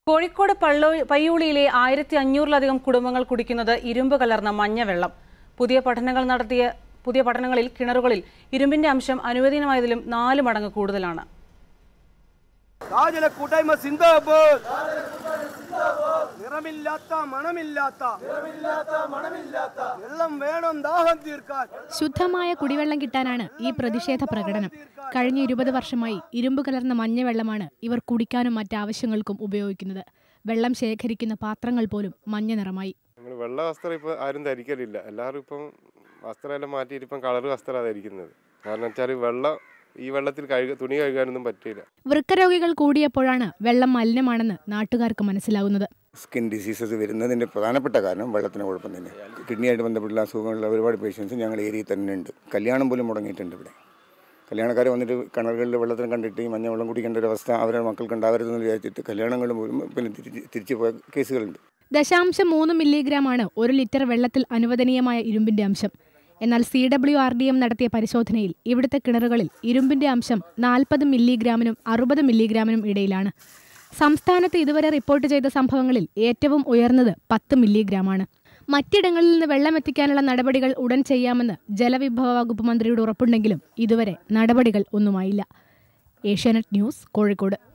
കോഴിക്കോട് പള്ളോ പയ്യോളിയിലെ ആയിരത്തി അഞ്ഞൂറിലധികം കുടുംബങ്ങൾ കുടിക്കുന്നത് ഇരുമ്പ് കലർന്ന മഞ്ഞവെള്ളം പുതിയ പഠനങ്ങൾ നടത്തിയ പുതിയ പഠനങ്ങളിൽ കിണറുകളിൽ ഇരുമ്പിന്റെ അംശം അനുവദനീയമായതിലും നാല് മടങ്ങ് കൂടുതലാണ് രാജല കൂട്ടായ്മ സിന്ദാബാദ് നിറമില്ലാത്ത മണമില്ലാത്ത വെള്ളം വേണം ദാഹം തീർക്കാൻ ശുദ്ധമായ കുടിവെള്ളം കിട്ടാനാണ് ഈ പ്രതിഷേധ പ്രകടനം കഴിഞ്ഞ ഇരുപത് വർഷമായി ഇരുമ്പ് കലർന്ന മഞ്ഞവെള്ളമാണ് ഇവർ കുടിക്കാനും മറ്റാവശ്യങ്ങൾക്കും ഉപയോഗിക്കുന്നത് വെള്ളം ശേഖരിക്കുന്ന പാത്രങ്ങൾ പോലും മഞ്ഞ നിറമായി നമ്മൾ വെള്ള വസ്ത്രം ഇപ്പോൾ ആരും ധരിക്കലില്ല എല്ലാവരും ഇപ്പം വസ്ത്രമെല്ലാം മാറ്റിയിട്ട് ഇപ്പം കളർ വസ്ത്രമാണ് ധരിക്കുന്നത് കാരണം വെച്ചാൽ വെള്ളം ഈ വെള്ളത്തിൽ കഴുക തുണി കഴുകാനൊന്നും പറ്റില്ല വൃക്കരോഗികൾ കൂടിയപ്പോഴാണ് വെള്ളം മലിനമാണെന്ന് നാട്ടുകാർക്ക് മനസ്സിലാവുന്നത് സ്കിൻ ഡിസീസസ് വരുന്നതിൻ്റെ പ്രധാനപ്പെട്ട കാരണം വെള്ളത്തിന് കുഴപ്പം തന്നെ കിഡ്നിയായിട്ട് ബന്ധപ്പെട്ടുള്ള അസുഖങ്ങളുള്ള ഒരുപാട് പേഷ്യൻസ് ഞങ്ങൾ ഏരിയയിൽ തന്നെ ഉണ്ട് കല്യാണം പോലും മുടങ്ങിയിട്ടുണ്ട് ഇവിടെ കല്യാണക്കാരെ വന്നിട്ട് കിണറുകളിൽ വെള്ളത്തിന് കണ്ടിട്ട് ഈ മഞ്ഞ വെള്ളം കുടിക്കേണ്ട ഒരു അവസ്ഥ അവരുടെ മക്കൾക്ക് ഉണ്ടാവരുതെന്ന് വിചാരിച്ചിട്ട് കല്യാണങ്ങൾ പോലും പിന്നെ തിരിച്ച് തിരിച്ചു പോയ കേസുകളുണ്ട് ദശാംശം മൂന്ന് മില്ലിഗ്രാമാണ് ഒരു ലിറ്റർ വെള്ളത്തിൽ അനുവദനീയമായ ഇരുമ്പിന്റെ അംശം എന്നാൽ C W R D M നടത്തിയ പരിശോധനയിൽ ഇവിടുത്തെ കിണറുകളിൽ ഇരുമ്പിന്റെ അംശം നാൽപ്പത് മില്ലിഗ്രാമിനും അറുപത് മില്ലിഗ്രാമിനും ഇടയിലാണ് സംസ്ഥാനത്ത് ഇതുവരെ റിപ്പോർട്ട് ചെയ്ത സംഭവങ്ങളിൽ ഏറ്റവും ഉയർന്നത് പത്ത് മില്ലിഗ്രാമാണ് മറ്റിടങ്ങളിൽ നിന്ന് വെള്ളം എത്തിക്കാനുള്ള നടപടികൾ ഉടൻ ചെയ്യാമെന്ന് ജലവിഭവ വകുപ്പ് മന്ത്രിയുടെ ഉറപ്പുണ്ടെങ്കിലും ഇതുവരെ നടപടികൾ ഒന്നുമായില്ല ഏഷ്യാനെറ്റ് ന്യൂസ് കോഴിക്കോട്